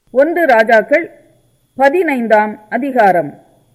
ஒன்று ராஜாக்கள் பதினைந்தாம் அதிகாரம்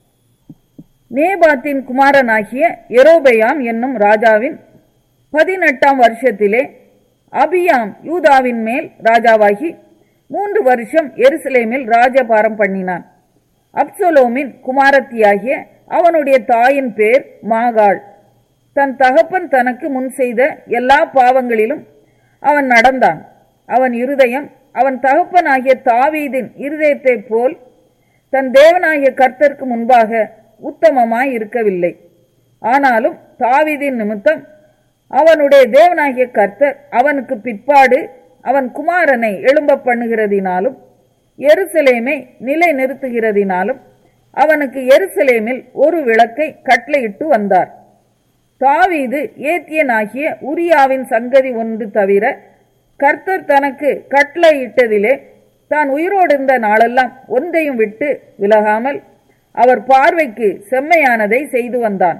நேபாத்தின் குமாரனாகிய எரோபெயாம் என்னும் ராஜாவின் பதினெட்டாம் வருஷத்திலே அபியாம் யூதாவின் மேல் ராஜாவாகி மூன்று வருஷம் எருசலேமில் ராஜபாரம் பண்ணினான் அப்சலோமின் குமாரத்தியாகிய அவனுடைய தாயின் பேர் மாகாள் தன் தகப்பன் தனக்கு முன் செய்த எல்லா பாவங்களிலும் அவன் நடந்தான் அவன் இருதயம் அவன் தகப்பனாகிய தாவீதின் இருதயத்தைப் போல் தன் தேவனாகிய கர்த்தருக்கு முன்பாக உத்தமமாய் இருக்கவில்லை ஆனாலும் தாவீதின் நிமித்தம் அவனுடைய தேவனாகிய கர்த்தர் அவனுக்கு பிற்பாடு அவன் குமாரனை எழும்ப பண்ணுகிறதினாலும் எருசலேமை நிலை நிறுத்துகிறதினாலும் அவனுக்கு எருசலேமில் ஒரு விளக்கை கட்டளையிட்டு வந்தார் தாவீது ஏத்தியனாகிய உரியாவின் சங்கதி ஒன்று தவிர கர்த்தர் தனக்கு கட்டளையிட்டதிலே தான் உயிரோடு இருந்த நாளெல்லாம் ஒன்றையும் விட்டு விலகாமல் அவர் பார்வைக்கு செம்மையானதை செய்து வந்தான்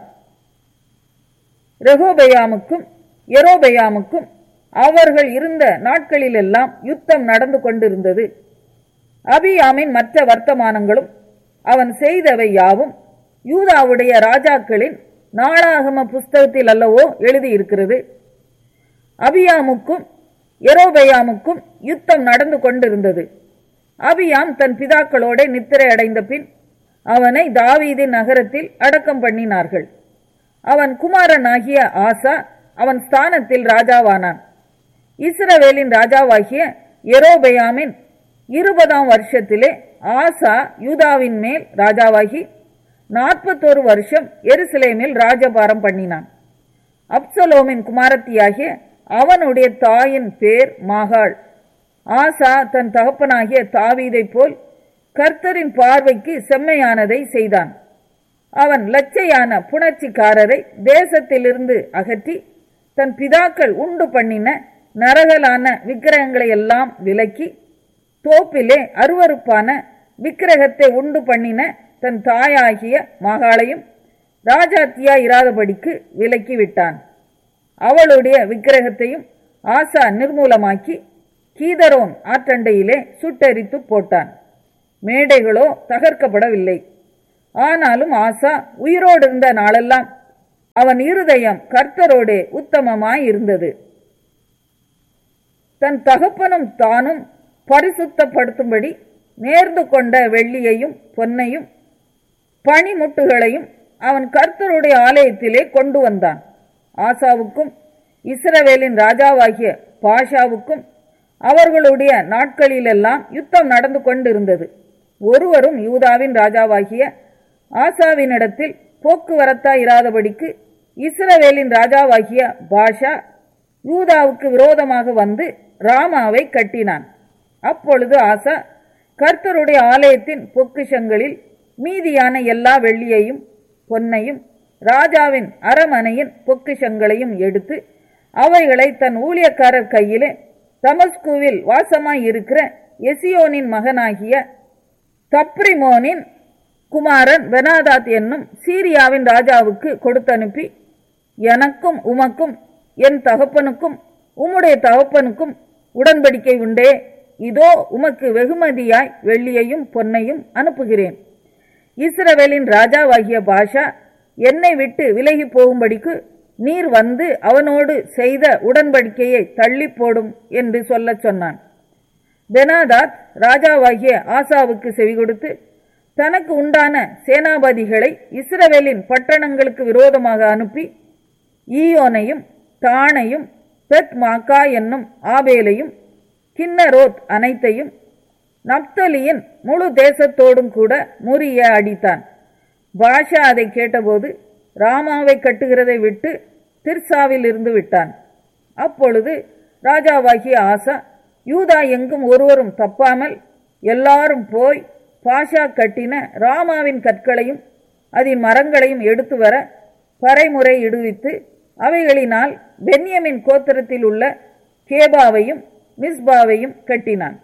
ரெகோபெயாமுக்கும் எரோபெயாமுக்கும் அவர்கள் இருந்த நாட்களிலெல்லாம் யுத்தம் நடந்து கொண்டிருந்தது அபியாமின் மற்ற வர்த்தமானங்களும் அவன் செய்தவை யாவும் யூதாவுடைய ராஜாக்களின் நாளாகம புஸ்தகத்தில் அல்லவோ எழுதியிருக்கிறது அபியாமுக்கும் எரோபெயாமுக்கும் யுத்தம் நடந்து கொண்டிருந்தது அபியாம் தன் பிதாக்களோட நித்திரை அடைந்த பின் அவனை தாவீதின் நகரத்தில் அடக்கம் பண்ணினார்கள் அவன் குமாரனாகிய ஆசா அவன் ஸ்தானத்தில் ராஜாவானான் இஸ்ரவேலின் ராஜாவாகிய எரோபெயாமின் இருபதாம் வருஷத்திலே ஆசா யூதாவின் மேல் ராஜாவாகி நாற்பத்தோரு வருஷம் எருசலேமில் ராஜபாரம் பண்ணினான் அப்சலோமின் குமாரத்தியாகிய அவனுடைய தாயின் பேர் மாகாள் ஆசா தன் தகப்பனாகிய தாவீதைப் போல் கர்த்தரின் பார்வைக்கு செம்மையானதை செய்தான் அவன் லட்சையான புணர்ச்சிக்காரரை தேசத்திலிருந்து அகற்றி தன் பிதாக்கள் உண்டு பண்ணின நரகலான விக்கிரகங்களை எல்லாம் விலக்கி தோப்பிலே அருவறுப்பான விக்கிரகத்தை உண்டு பண்ணின தன் தாயாகிய மகாளையும் ராஜாத்தியா இராதபடிக்கு விலக்கி விட்டான் அவளுடைய விக்கிரகத்தையும் ஆசா நிர்மூலமாக்கி கீதரோன் ஆற்றண்டையிலே சுட்டெரித்து போட்டான் மேடைகளோ தகர்க்கப்படவில்லை ஆனாலும் ஆசா உயிரோடு இருந்த நாளெல்லாம் அவன் இருதயம் கர்த்தரோடே உத்தமமாய் இருந்தது தன் தகப்பனும் தானும் பரிசுத்தப்படுத்தும்படி நேர்ந்து கொண்ட வெள்ளியையும் பொன்னையும் பனிமுட்டுகளையும் அவன் கர்த்தருடைய ஆலயத்திலே கொண்டு வந்தான் ஆசாவுக்கும் இஸ்ரவேலின் ராஜாவாகிய பாஷாவுக்கும் அவர்களுடைய நாட்களிலெல்லாம் யுத்தம் நடந்து கொண்டிருந்தது ஒருவரும் யூதாவின் ராஜாவாகிய ஆசாவினிடத்தில் போக்குவரத்தாய் இராதபடிக்கு இஸ்ரவேலின் ராஜாவாகிய பாஷா யூதாவுக்கு விரோதமாக வந்து ராமாவை கட்டினான் அப்பொழுது ஆசா கர்த்தருடைய ஆலயத்தின் பொக்கிஷங்களில் மீதியான எல்லா வெள்ளியையும் பொன்னையும் ராஜாவின் அரமனையின் பொக்கிஷங்களையும் எடுத்து அவைகளை தன் ஊழியக்காரர் கையிலே தமஸ்குவில் வாசமாய் இருக்கிற எசியோனின் மகனாகிய தப்ரிமோனின் குமாரன் பெனாதாத் என்னும் சீரியாவின் ராஜாவுக்கு கொடுத்தனுப்பி எனக்கும் உமக்கும் என் தகப்பனுக்கும் உம்முடைய தகப்பனுக்கும் உடன்படிக்கை உண்டே இதோ உமக்கு வெகுமதியாய் வெள்ளியையும் பொன்னையும் அனுப்புகிறேன் இஸ்ரவேலின் ராஜாவாகிய பாஷா என்னை விட்டு விலகி போகும்படிக்கு நீர் வந்து அவனோடு செய்த உடன்படிக்கையை தள்ளி போடும் என்று சொல்லச் சொன்னான் பெனாதாத் ராஜாவாகிய ஆசாவுக்கு செவி கொடுத்து தனக்கு உண்டான சேனாபதிகளை இஸ்ரவேலின் பட்டணங்களுக்கு விரோதமாக அனுப்பி ஈயோனையும் தானையும் பெத் மாக்கா என்னும் ஆபேலையும் கின்னரோத் அனைத்தையும் நப்தலியின் முழு தேசத்தோடும் கூட முறிய அடித்தான் பாஷா அதை கேட்டபோது ராமாவை கட்டுகிறதை விட்டு திர்சாவில் இருந்து விட்டான் அப்பொழுது ராஜாவாகிய ஆசா யூதா எங்கும் ஒருவரும் தப்பாமல் எல்லாரும் போய் பாஷா கட்டின ராமாவின் கற்களையும் அதன் மரங்களையும் எடுத்து வர பறைமுறை இடுவித்து அவைகளினால் பென்யமின் கோத்திரத்தில் உள்ள கேபாவையும் மிஸ்பாவையும் கட்டினான்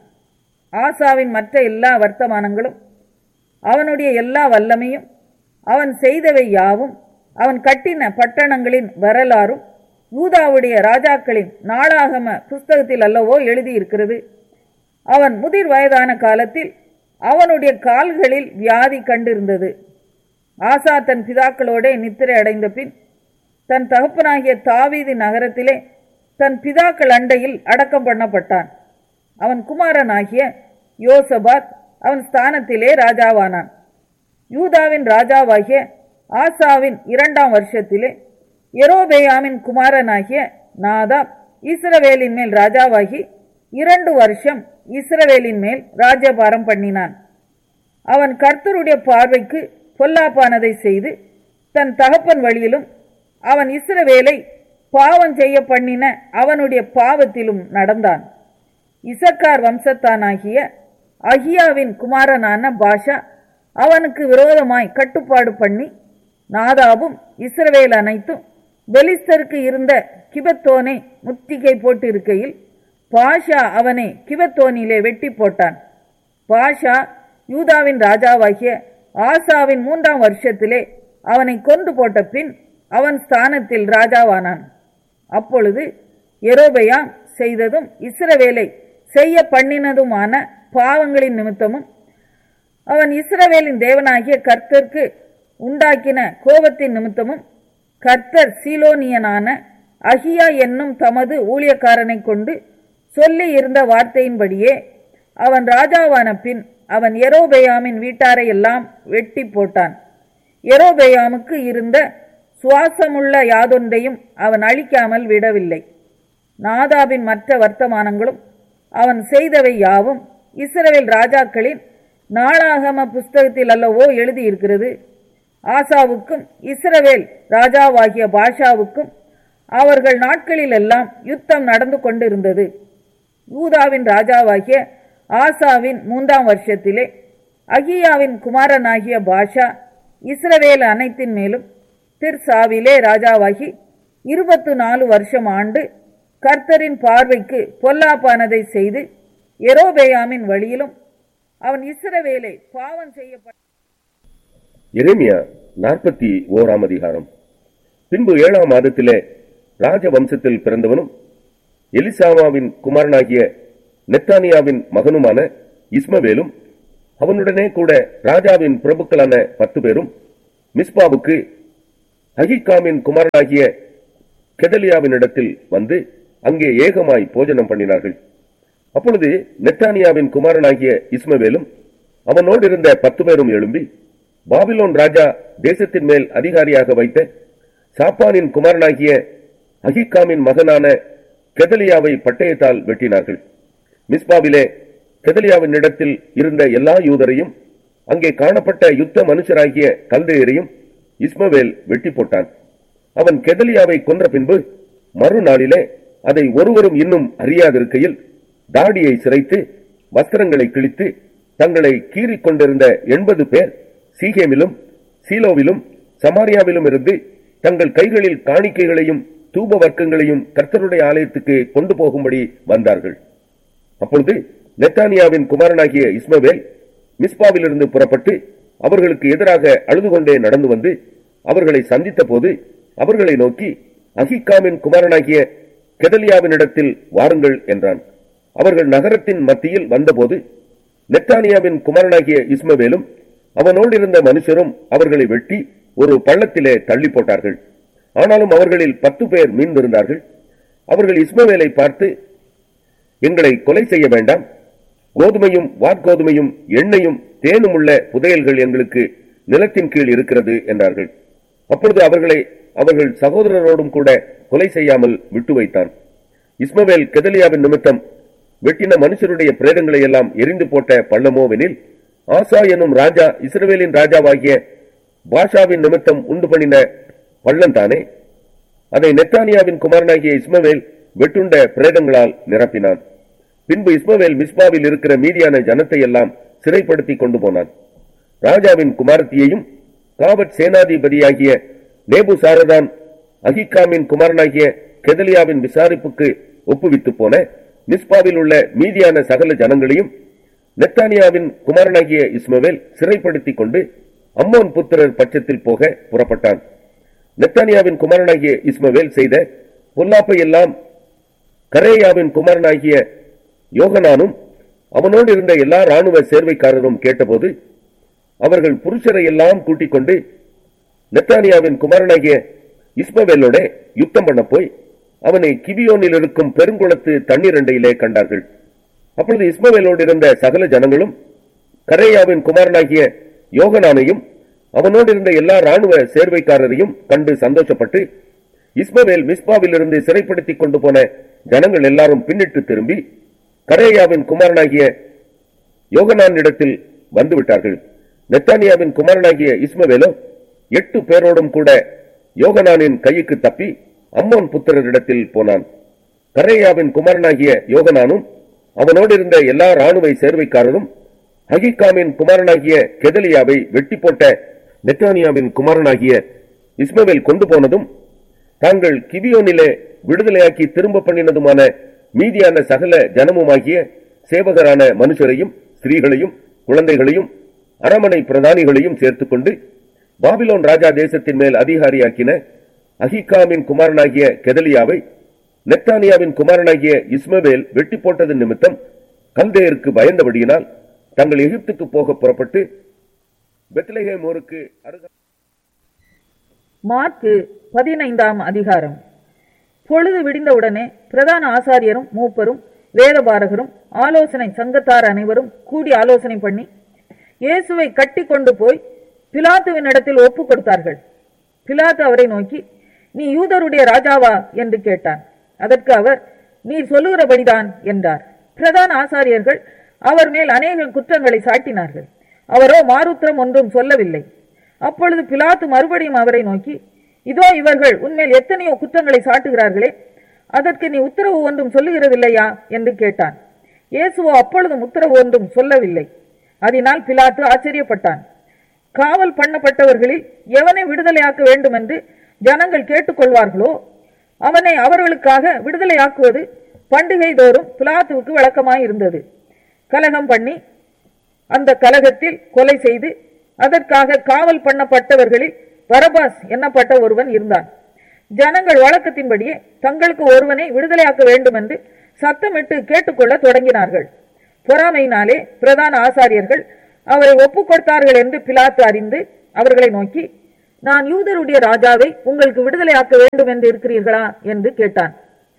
ஆசாவின் மற்ற எல்லா வர்த்தமானங்களும் அவனுடைய எல்லா வல்லமையும் அவன் செய்தவை யாவும் அவன் கட்டின பட்டணங்களின் வரலாறும் யூதாவுடைய ராஜாக்களின் நாளாகம புஸ்தகத்தில் அல்லவோ எழுதியிருக்கிறது அவன் முதிர் வயதான காலத்தில் அவனுடைய கால்களில் வியாதி கண்டிருந்தது ஆசா தன் பிதாக்களோடே நித்திரை அடைந்த பின் தன் தகப்பனாகிய தாவீது நகரத்திலே தன் பிதாக்கள் அண்டையில் அடக்கம் பண்ணப்பட்டான் அவன் குமாரனாகிய யோசபாத் அவன் ஸ்தானத்திலே ராஜாவானான் யூதாவின் ராஜாவாகிய ஆசாவின் இரண்டாம் வருஷத்திலே எரோபேயாமின் குமாரனாகிய நாதாப் இஸ்ரவேலின் மேல் ராஜாவாகி இரண்டு வருஷம் இஸ்ரவேலின் மேல் ராஜபாரம் பண்ணினான் அவன் கர்த்தருடைய பார்வைக்கு பொல்லாப்பானதை செய்து தன் தகப்பன் வழியிலும் அவன் இஸ்ரவேலை பாவம் செய்ய பண்ணின அவனுடைய பாவத்திலும் நடந்தான் இசக்கார் வம்சத்தானாகிய அகியாவின் குமாரனான பாஷா அவனுக்கு விரோதமாய் கட்டுப்பாடு பண்ணி நாதாவும் இஸ்ரவேல் அனைத்தும் பெலிஸ்தருக்கு இருந்த கிபத்தோனை முத்திகை போட்டிருக்கையில் பாஷா அவனை கிபத்தோனிலே வெட்டி போட்டான் பாஷா யூதாவின் ராஜாவாகிய ஆசாவின் மூன்றாம் வருஷத்திலே அவனை கொண்டு போட்ட பின் அவன் ஸ்தானத்தில் ராஜாவானான் அப்பொழுது எரோபெயாம் செய்ததும் இஸ்ரவேலை செய்ய பண்ணினதுமான பாவங்களின் நிமித்தமும் அவன் இஸ்ரவேலின் தேவனாகிய கர்த்தருக்கு உண்டாக்கின கோபத்தின் நிமித்தமும் கர்த்தர் சீலோனியனான அகியா என்னும் தமது ஊழியக்காரனை கொண்டு சொல்லி இருந்த வார்த்தையின்படியே அவன் ராஜாவான பின் அவன் எரோபெயாமின் வீட்டாரை எல்லாம் வெட்டி போட்டான் எரோபெயாமுக்கு இருந்த சுவாசமுள்ள யாதொன்றையும் அவன் அழிக்காமல் விடவில்லை நாதாபின் மற்ற வர்த்தமானங்களும் அவன் செய்தவை யாவும் இஸ்ரவேல் ராஜாக்களின் நாளாகம புஸ்தகத்தில் அல்லவோ எழுதியிருக்கிறது ஆசாவுக்கும் இஸ்ரவேல் ராஜாவாகிய பாஷாவுக்கும் அவர்கள் நாட்களிலெல்லாம் யுத்தம் நடந்து கொண்டிருந்தது யூதாவின் ராஜாவாகிய ஆசாவின் மூன்றாம் வருஷத்திலே அகியாவின் குமாரனாகிய பாஷா இஸ்ரவேல் அனைத்தின் மேலும் திர்சாவிலே ராஜாவாகி இருபத்து நாலு வருஷம் ஆண்டு கர்த்தரின் பார்வைக்கு பொல்லாப்பானதை செய்து எரோபேயாமின் வழியிலும் அவன் இஸ்ரவேலை பாவம் செய்யப்பட்ட எரேமியா நாற்பத்தி ஓராம் அதிகாரம் பின்பு ஏழாம் மாதத்திலே ராஜவம்சத்தில் பிறந்தவனும் எலிசாமாவின் குமாரனாகிய நெத்தானியாவின் மகனுமான இஸ்மவேலும் அவனுடனே கூட ராஜாவின் பிரபுக்களான பத்து பேரும் மிஸ்பாவுக்கு அகிகாமின் குமாரனாகிய கெதலியாவினிடத்தில் வந்து அங்கே ஏகமாய் போஜனம் பண்ணினார்கள் அப்பொழுது நெத்தானியாவின் குமாரனாகிய இஸ்மவேலும் அவனோடு இருந்த பத்து பேரும் எழும்பி பாபிலோன் ராஜா தேசத்தின் மேல் அதிகாரியாக வைத்த சாப்பானின் குமாரனாகிய அகிகாமின் மகனான கெதலியாவை பட்டயத்தால் வெட்டினார்கள் மிஸ்பாவிலே கெதலியாவின் இடத்தில் இருந்த எல்லா யூதரையும் அங்கே காணப்பட்ட யுத்த மனுஷராகிய கல்தையரையும் இஸ்மவேல் வெட்டி போட்டான் அவன் கெதலியாவை கொன்ற பின்பு மறுநாளிலே அதை ஒருவரும் இன்னும் அறியாதிருக்கையில் தாடியை சிரைத்து வஸ்திரங்களை கிழித்து தங்களை கீறிக் கொண்டிருந்த எண்பது பேர் சீகேமிலும் சீலோவிலும் சமாரியாவிலும் இருந்து தங்கள் கைகளில் காணிக்கைகளையும் தூப வர்க்கங்களையும் கர்த்தருடைய ஆலயத்துக்கு கொண்டு போகும்படி வந்தார்கள் அப்பொழுது நெத்தானியாவின் குமாரனாகிய இஸ்மவேல் மிஸ்பாவிலிருந்து புறப்பட்டு அவர்களுக்கு எதிராக அழுது கொண்டே நடந்து வந்து அவர்களை சந்தித்த போது அவர்களை நோக்கி அகிகாமின் குமாரனாகிய கெதலியாவினிடத்தில் வாருங்கள் என்றான் அவர்கள் நகரத்தின் மத்தியில் வந்தபோது நெத்தானியாவின் குமாரனாகிய இஸ்மவேலும் அவனோடு இருந்த மனுஷரும் அவர்களை வெட்டி ஒரு பள்ளத்திலே தள்ளி போட்டார்கள் ஆனாலும் அவர்களில் பத்து பேர் மீண்டிருந்தார்கள் அவர்கள் இஸ்மவேலை பார்த்து எங்களை கொலை செய்ய வேண்டாம் கோதுமையும் வாற்கோதுமையும் எண்ணெயும் தேனும் உள்ள புதையல்கள் எங்களுக்கு நிலத்தின் கீழ் இருக்கிறது என்றார்கள் அப்பொழுது அவர்களை அவர்கள் சகோதரரோடும் கூட கொலை செய்யாமல் விட்டு வைத்தான் இஸ்மவேல் கெதலியாவின் நிமித்தம் வெட்டின மனுஷருடைய பிரேதங்களை எல்லாம் எரிந்து போட்ட பள்ளமோவெனில் ஆசா எனும் ராஜா இஸ்ரவேலின் ராஜாவாகிய பாஷாவின் நிமித்தம் உண்டு பண்ணின பள்ளந்தானே அதை நெத்தானியாவின் குமாரனாகிய இஸ்மவேல் வெட்டுண்ட பிரேதங்களால் நிரப்பினான் பின்பு இஸ்மவேல் மிஸ்பாவில் இருக்கிற மீதியான ஜனத்தை எல்லாம் சிறைப்படுத்தி கொண்டு போனான் ராஜாவின் குமாரத்தியையும் காவட் சேனாதிபதியாகிய நேபு சாரதான் அகிகாமின் குமாரனாகிய கெதலியாவின் விசாரிப்புக்கு ஒப்புவித்து போன மிஸ்பாவில் உள்ள மீதியான சகல ஜனங்களையும் நெத்தானியாவின் குமாரனாகிய இஸ்மவேல் சிறைப்படுத்திக் கொண்டு அம்மோன் புத்திரர் பட்சத்தில் போக புறப்பட்டான் நெத்தானியாவின் குமாரனாகிய இஸ்மவேல் செய்த பொல்லாப்பை எல்லாம் கரேயாவின் குமாரனாகிய யோகனானும் அவனோடு இருந்த எல்லா ராணுவ சேர்வைக்காரரும் கேட்டபோது அவர்கள் புருஷரை எல்லாம் கூட்டிக் கொண்டு நெத்தானியாவின் குமாரனாகிய இஸ்மவேலோட யுத்தம் பண்ண போய் அவனை கிவியோனில் இருக்கும் பெருங்குளத்து தண்ணீரண்டையிலே கண்டார்கள் அப்பொழுது இஸ்மவேலோடு இருந்த சகல ஜனங்களும் கரேயாவின் குமாரனாகிய யோகனானையும் அவனோடு இருந்த எல்லா ராணுவ சேர்வைக்காரரையும் கண்டு சந்தோஷப்பட்டு இஸ்மவேல் மிஸ்பாவிலிருந்து சிறைப்படுத்திக் கொண்டு போன ஜனங்கள் எல்லாரும் பின்னிட்டு திரும்பி கரேயாவின் குமாரனாகிய யோகனான் இடத்தில் வந்துவிட்டார்கள் நெத்தானியாவின் குமாரனாகிய இஸ்மவேலோ எட்டு பேரோடும் கூட யோகனானின் கைக்கு தப்பி அம்மோன் புத்திரரிடத்தில் போனான் கரேயாவின் குமாரனாகிய யோகனானும் அவனோடு இருந்த எல்லா ராணுவ சேர்வைக்காரரும் அகிகாமின் குமாரனாகிய கெதலியாவை வெட்டி போட்ட நெத்தானியாவின் குமாரனாகிய இஸ்மவேல் கொண்டு போனதும் தாங்கள் கிபியோனிலே விடுதலையாக்கி திரும்ப பண்ணினதுமான மீதியான சகல ஜனமுமாகிய சேவகரான மனுஷரையும் ஸ்திரீகளையும் குழந்தைகளையும் அரமனை பிரதானிகளையும் சேர்த்துக்கொண்டு பாபிலோன் ராஜா தேசத்தின் மேல் அதிகாரியாக்கின அஹிகாமின் குமாரனாகிய கெதலியாவை நெத்தானியாவின் குமாரனாகிய இஸ்மவேல் வெட்டி போட்டது நிமித்தம் கல்தேயருக்கு பயந்தபடியினால் தங்கள் எகிப்துக்கு போக புறப்பட்டு பெத்லஹேம் ஊருக்கு அருகா மார்க்கு பதினைந்தாம் அதிகாரம் பொழுது விடிந்தவுடனே பிரதான ஆசாரியரும் மூப்பரும் வேதபாரகரும் ஆலோசனை சங்கத்தார் அனைவரும் கூடி ஆலோசனை பண்ணி இயேசுவை கட்டி கொண்டு போய் பிலாத்துவின் இடத்தில் ஒப்பு கொடுத்தார்கள் பிலாத்து அவரை நோக்கி நீ யூதருடைய ராஜாவா என்று கேட்டான் அதற்கு அவர் நீர் சொல்லுகிறபடிதான் என்றார் பிரதான ஆசாரியர்கள் அவர் மேல் அநேக குற்றங்களை சாட்டினார்கள் அவரோ மாறுத்திரம் ஒன்றும் சொல்லவில்லை அப்பொழுது பிலாத்து மறுபடியும் அவரை நோக்கி இதோ இவர்கள் உன்மேல் எத்தனையோ குற்றங்களை சாட்டுகிறார்களே அதற்கு நீ உத்தரவு ஒன்றும் சொல்லுகிறதில்லையா என்று கேட்டான் இயேசுவோ அப்பொழுதும் உத்தரவு ஒன்றும் சொல்லவில்லை அதனால் பிலாத்து ஆச்சரியப்பட்டான் காவல் பண்ணப்பட்டவர்களில் எவனை விடுதலையாக்க வேண்டும் என்று ஜனங்கள் கேட்டுக்கொள்வார்களோ அவனை அவர்களுக்காக விடுதலையாக்குவது பண்டிகை தோறும் பிலாத்துவுக்கு வழக்கமாயிருந்தது கலகம் பண்ணி அந்த கலகத்தில் கொலை செய்து அதற்காக காவல் பண்ணப்பட்டவர்களில் பரபாஸ் என்னப்பட்ட ஒருவன் இருந்தான் ஜனங்கள் வழக்கத்தின்படியே தங்களுக்கு ஒருவனை விடுதலையாக்க வேண்டும் என்று சத்தமிட்டு கேட்டுக்கொள்ள தொடங்கினார்கள் பொறாமையினாலே பிரதான ஆசாரியர்கள் அவரை ஒப்புக் கொடுத்தார்கள் என்று பிலாத்து அறிந்து அவர்களை நோக்கி நான் யூதருடைய ராஜாவை உங்களுக்கு விடுதலையாக்க வேண்டும் என்று இருக்கிறீர்களா என்று கேட்டான்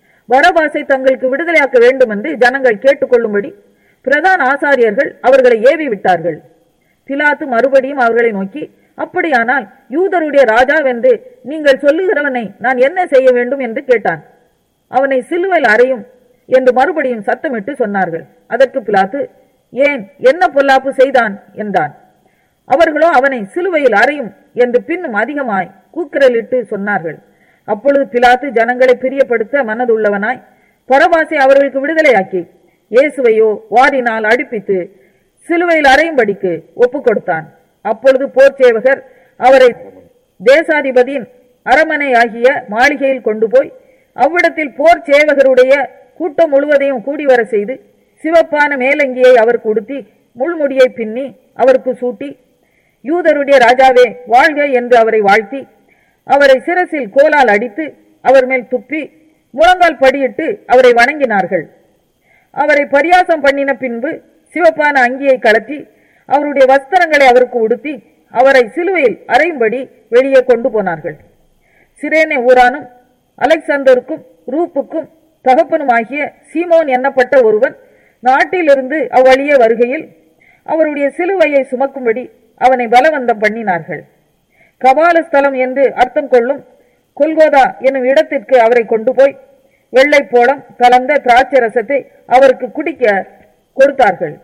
பரபாசை தங்களுக்கு விடுதலையாக்க வேண்டும் என்று ஜனங்கள் கேட்டுக்கொள்ளும்படி பிரதான ஆசாரியர்கள் அவர்களை ஏவி விட்டார்கள் பிலாத்து மறுபடியும் அவர்களை நோக்கி அப்படியானால் யூதருடைய ராஜாவென்று நீங்கள் சொல்லுகிறவனை நான் என்ன செய்ய வேண்டும் என்று கேட்டான் அவனை சிலுவையில் அறையும் என்று மறுபடியும் சத்தமிட்டு சொன்னார்கள் அதற்கு பிலாத்து ஏன் என்ன பொல்லாப்பு செய்தான் என்றான் அவர்களோ அவனை சிலுவையில் அறையும் என்று பின்னும் அதிகமாய் கூக்குரலிட்டு சொன்னார்கள் அப்பொழுது பிலாத்து ஜனங்களை பிரியப்படுத்த மனதுள்ளவனாய் பரபாசை அவர்களுக்கு விடுதலையாக்கி இயேசுவையோ வாரினால் அடிப்பித்து சிலுவையில் அறையும்படிக்கு ஒப்புக் கொடுத்தான் அப்பொழுது போர் சேவகர் அவரை தேசாதிபதியின் அரமனை ஆகிய மாளிகையில் கொண்டு போய் அவ்விடத்தில் போர் சேவகருடைய கூட்டம் முழுவதையும் கூடி வர செய்து சிவப்பான மேலங்கியை அவருக்கு உடுத்தி முள்முடியை பின்னி அவருக்கு சூட்டி யூதருடைய ராஜாவே வாழ்க என்று அவரை வாழ்த்தி அவரை சிரசில் கோலால் அடித்து அவர் மேல் துப்பி முழங்கால் படியிட்டு அவரை வணங்கினார்கள் அவரை பரியாசம் பண்ணின பின்பு சிவப்பான அங்கியை கலத்தி அவருடைய வஸ்திரங்களை அவருக்கு உடுத்தி அவரை சிலுவையில் அறையும்படி வெளியே கொண்டு போனார்கள் சிரேனே ஊரானும் அலெக்சாந்தருக்கும் ரூப்புக்கும் தகப்பனுமாகிய சீமோன் எண்ணப்பட்ட ஒருவன் நாட்டிலிருந்து அவ்வழியே வருகையில் அவருடைய சிலுவையை சுமக்கும்படி அவனை பலவந்தம் பண்ணினார்கள் கபாலஸ்தலம் என்று அர்த்தம் கொள்ளும் கொல்கோதா என்னும் இடத்திற்கு அவரை கொண்டு போய் வெள்ளை போடம் கலந்த திராட்சை ரசத்தை அவருக்கு குடிக்க கொடுத்தார்கள்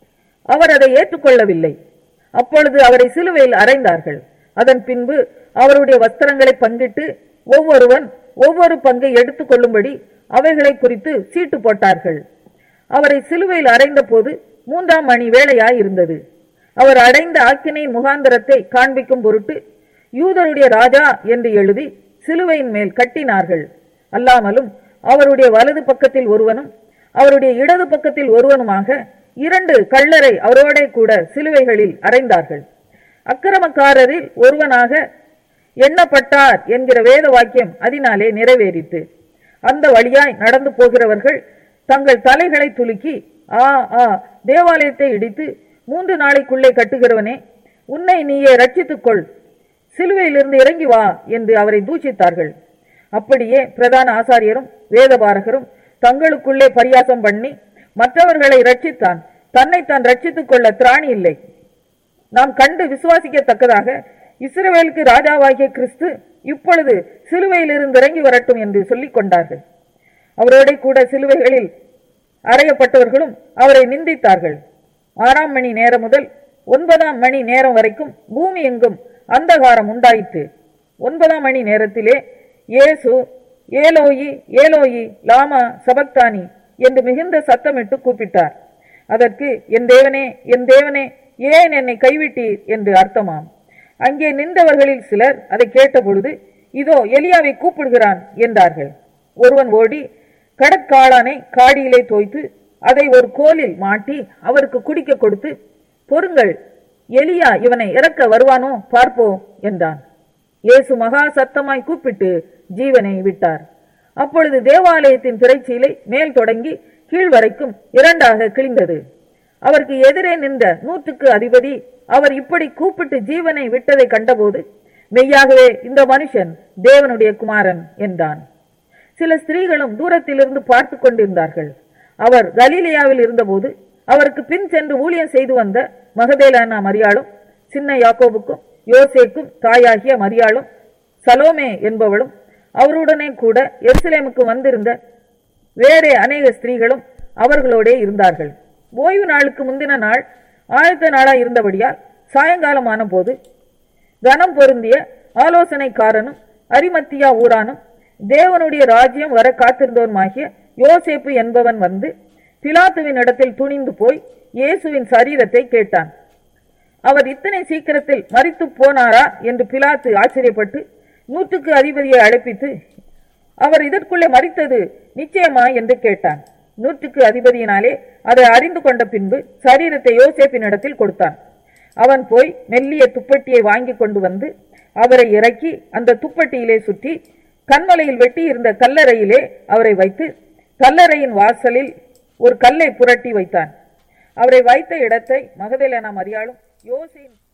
அவர் அதை ஏற்றுக்கொள்ளவில்லை அப்பொழுது அவரை சிலுவையில் அறைந்தார்கள் அதன் பின்பு அவருடைய வஸ்திரங்களை பங்கிட்டு ஒவ்வொருவன் ஒவ்வொரு பங்கை எடுத்துக் கொள்ளும்படி அவைகளை குறித்து சீட்டு போட்டார்கள் அவரை சிலுவையில் அறைந்த போது மூன்றாம் மணி வேளையாய் இருந்தது அவர் அடைந்த ஆக்கினையின் முகாந்திரத்தை காண்பிக்கும் பொருட்டு யூதருடைய ராஜா என்று எழுதி சிலுவையின் மேல் கட்டினார்கள் அல்லாமலும் அவருடைய வலது பக்கத்தில் ஒருவனும் அவருடைய இடது பக்கத்தில் ஒருவனுமாக இரண்டு கள்ளரை அவரோடே கூட சிலுவைகளில் அறைந்தார்கள் அக்கிரமக்காரரில் ஒருவனாக எண்ணப்பட்டார் என்கிற வேத வாக்கியம் அதனாலே நிறைவேறிற்று அந்த வழியாய் நடந்து போகிறவர்கள் தங்கள் தலைகளை துலுக்கி ஆ ஆ தேவாலயத்தை இடித்து மூன்று நாளைக்குள்ளே கட்டுகிறவனே உன்னை நீயே ரட்சித்துக் கொள் சிலுவையிலிருந்து இறங்கி வா என்று அவரை தூஷித்தார்கள் அப்படியே பிரதான ஆசாரியரும் வேதபாரகரும் தங்களுக்குள்ளே பரியாசம் பண்ணி மற்றவர்களை ரட்சித்தான் தன்னைத்தான் ரட்சித்துக் கொள்ள திராணி இல்லை நாம் கண்டு விசுவாசிக்கத்தக்கதாக இஸ்ரவேலுக்கு ராஜாவாகிய கிறிஸ்து இப்பொழுது சிலுவையிலிருந்து இறங்கி வரட்டும் என்று சொல்லிக் கொண்டார்கள் அவரோட கூட சிலுவைகளில் அறையப்பட்டவர்களும் அவரை நிந்தித்தார்கள் ஆறாம் மணி நேரம் முதல் ஒன்பதாம் மணி நேரம் வரைக்கும் பூமி எங்கும் அந்தகாரம் உண்டாயிற்று ஒன்பதாம் மணி நேரத்திலே இயேசு ஏலோயி ஏலோயி லாமா சபக்தானி என்று மிகுந்த சத்தமிட்டு கூப்பிட்டார் அதற்கு என் தேவனே என் தேவனே ஏன் என்னை கைவிட்டீர் என்று அர்த்தமாம் அங்கே நின்றவர்களில் சிலர் அதை கேட்டபொழுது இதோ எலியாவை கூப்பிடுகிறான் என்றார்கள் ஒருவன் ஓடி கடற்காளானை காடியிலே தோய்த்து அதை ஒரு கோலில் மாட்டி அவருக்கு குடிக்க கொடுத்து பொறுங்கள் எலியா இவனை இறக்க வருவானோ பார்ப்போம் என்றான் இயேசு மகா சத்தமாய் கூப்பிட்டு ஜீவனை விட்டார் அப்பொழுது தேவாலயத்தின் திரைச்சீலை மேல் தொடங்கி கீழ் வரைக்கும் இரண்டாக கிழிந்தது அவருக்கு எதிரே நின்ற நூற்றுக்கு அதிபதி அவர் இப்படி கூப்பிட்டு ஜீவனை விட்டதை கண்டபோது மெய்யாகவே இந்த மனுஷன் தேவனுடைய குமாரன் என்றான் சில ஸ்திரீகளும் தூரத்திலிருந்து பார்த்து கொண்டிருந்தார்கள் அவர் கலீலியாவில் இருந்தபோது அவருக்கு பின் சென்று ஊழியம் செய்து வந்த மகதேலானா மரியாளும் சின்ன யாக்கோபுக்கும் யோசேக்கும் தாயாகிய மரியாளும் சலோமே என்பவளும் அவருடனே கூட எருசலேமுக்கு வந்திருந்த வேறே அநேக ஸ்திரீகளும் அவர்களோடே இருந்தார்கள் ஓய்வு நாளுக்கு முந்தின நாள் ஆயத்த நாளா இருந்தபடியால் சாயங்காலமான போது கனம் பொருந்திய ஆலோசனைக்காரனும் அரிமத்தியா ஊரானும் தேவனுடைய ராஜ்யம் வர காத்திருந்தவனுமாகிய யோசேப்பு என்பவன் வந்து பிலாத்துவின் இடத்தில் துணிந்து போய் இயேசுவின் சரீரத்தை கேட்டான் அவர் இத்தனை சீக்கிரத்தில் மரித்து போனாரா என்று பிலாத்து ஆச்சரியப்பட்டு நூற்றுக்கு அதிபதியை அழைப்பித்து அவர் இதற்குள்ளே மரித்தது நிச்சயமா என்று கேட்டான் நூற்றுக்கு அதிபதியினாலே அதை அறிந்து கொண்ட பின்பு சரீரத்தை யோசேப்பின் இடத்தில் கொடுத்தான் அவன் போய் மெல்லிய துப்பட்டியை வாங்கி கொண்டு வந்து அவரை இறக்கி அந்த துப்பட்டியிலே சுற்றி கண்மலையில் வெட்டி இருந்த கல்லறையிலே அவரை வைத்து கல்லறையின் வாசலில் ஒரு கல்லை புரட்டி வைத்தான் அவரை வைத்த இடத்தை மகதேலனா மரியாளும் யோசின்